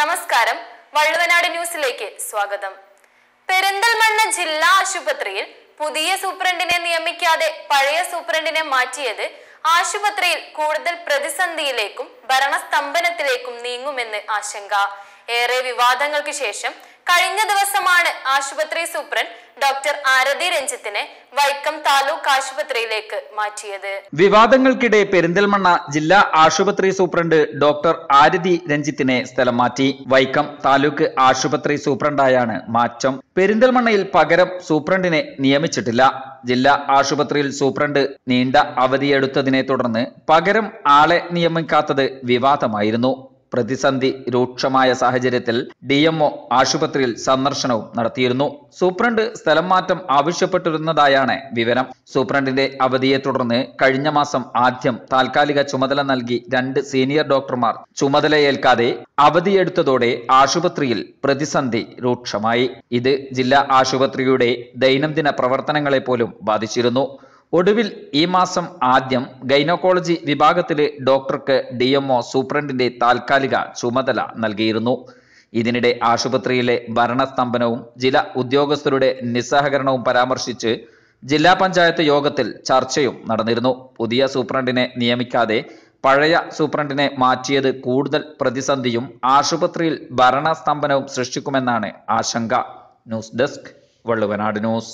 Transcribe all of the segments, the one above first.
നമസ്കാരം വള്ളുവനാട് ന്യൂസിലേക്ക് സ്വാഗതം പെരിന്തൽമണ്ണ ജില്ലാ ആശുപത്രിയിൽ പുതിയ സൂപ്രണ്ടിനെ നിയമിക്കാതെ പഴയ സൂപ്രണ്ടിനെ മാറ്റിയത് ആശുപത്രിയിൽ കൂടുതൽ പ്രതിസന്ധിയിലേക്കും ഭരണസ്തംഭനത്തിലേക്കും നീങ്ങുമെന്ന് ആശങ്ക ഏറെ വിവാദങ്ങൾക്ക് ശേഷം കഴിഞ്ഞ ദിവസമാണ് ആശുപത്രി സൂപ്രണ്ട് ഡോക്ടർ ആരതി രഞ്ജിത്തിനെ വൈക്കം താലൂക്ക് ആശുപത്രിയിലേക്ക് മാറ്റിയത് വിവാദങ്ങൾക്കിടെ പെരിന്തൽമണ്ണ ജില്ലാ ആശുപത്രി സൂപ്രണ്ട് ഡോക്ടർ ആരതി രഞ്ജിത്തിനെ സ്ഥലം മാറ്റി വൈക്കം താലൂക്ക് ആശുപത്രി സൂപ്രണ്ടായാണ് മാറ്റം പെരിന്തൽമണ്ണയിൽ പകരം സൂപ്രണ്ടിനെ നിയമിച്ചിട്ടില്ല ജില്ലാ ആശുപത്രിയിൽ സൂപ്രണ്ട് നീണ്ട അവധിയെടുത്തതിനെ തുടർന്ന് പകരം ആളെ നിയമിക്കാത്തത് വിവാദമായിരുന്നു പ്രതിസന്ധി രൂക്ഷമായ സാഹചര്യത്തിൽ ഡി എംഒ ആശുപത്രിയിൽ സന്ദർശനവും നടത്തിയിരുന്നു സൂപ്രണ്ട് സ്ഥലം മാറ്റം ആവശ്യപ്പെട്ടിരുന്നതായാണ് വിവരം സൂപ്രണ്ടിന്റെ അവധിയെ തുടർന്ന് കഴിഞ്ഞ മാസം ആദ്യം താൽക്കാലിക ചുമതല നൽകി രണ്ട് സീനിയർ ഡോക്ടർമാർ ചുമതലയേൽക്കാതെ അവധിയെടുത്തതോടെ ആശുപത്രിയിൽ പ്രതിസന്ധി രൂക്ഷമായി ഇത് ജില്ലാ ആശുപത്രിയുടെ ദൈനംദിന പ്രവർത്തനങ്ങളെ പോലും ബാധിച്ചിരുന്നു ഒടുവിൽ ഈ മാസം ആദ്യം ഗൈനക്കോളജി വിഭാഗത്തിലെ ഡോക്ടർക്ക് ഡി എംഒ സൂപ്രണ്ടിന്റെ താൽക്കാലിക ചുമതല നൽകിയിരുന്നു ഇതിനിടെ ആശുപത്രിയിലെ ഭരണസ്തംഭനവും ചില ഉദ്യോഗസ്ഥരുടെ നിസ്സഹകരണവും പരാമർശിച്ച് ജില്ലാ പഞ്ചായത്ത് യോഗത്തിൽ ചർച്ചയും നടന്നിരുന്നു പുതിയ സൂപ്രണ്ടിനെ നിയമിക്കാതെ പഴയ സൂപ്രണ്ടിനെ മാറ്റിയത് കൂടുതൽ പ്രതിസന്ധിയും ആശുപത്രിയിൽ ഭരണസ്തംഭനവും സൃഷ്ടിക്കുമെന്നാണ് ആശങ്ക news desk Valluvanad news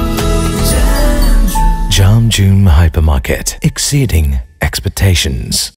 Jam June Hypermarket, exceeding expectations.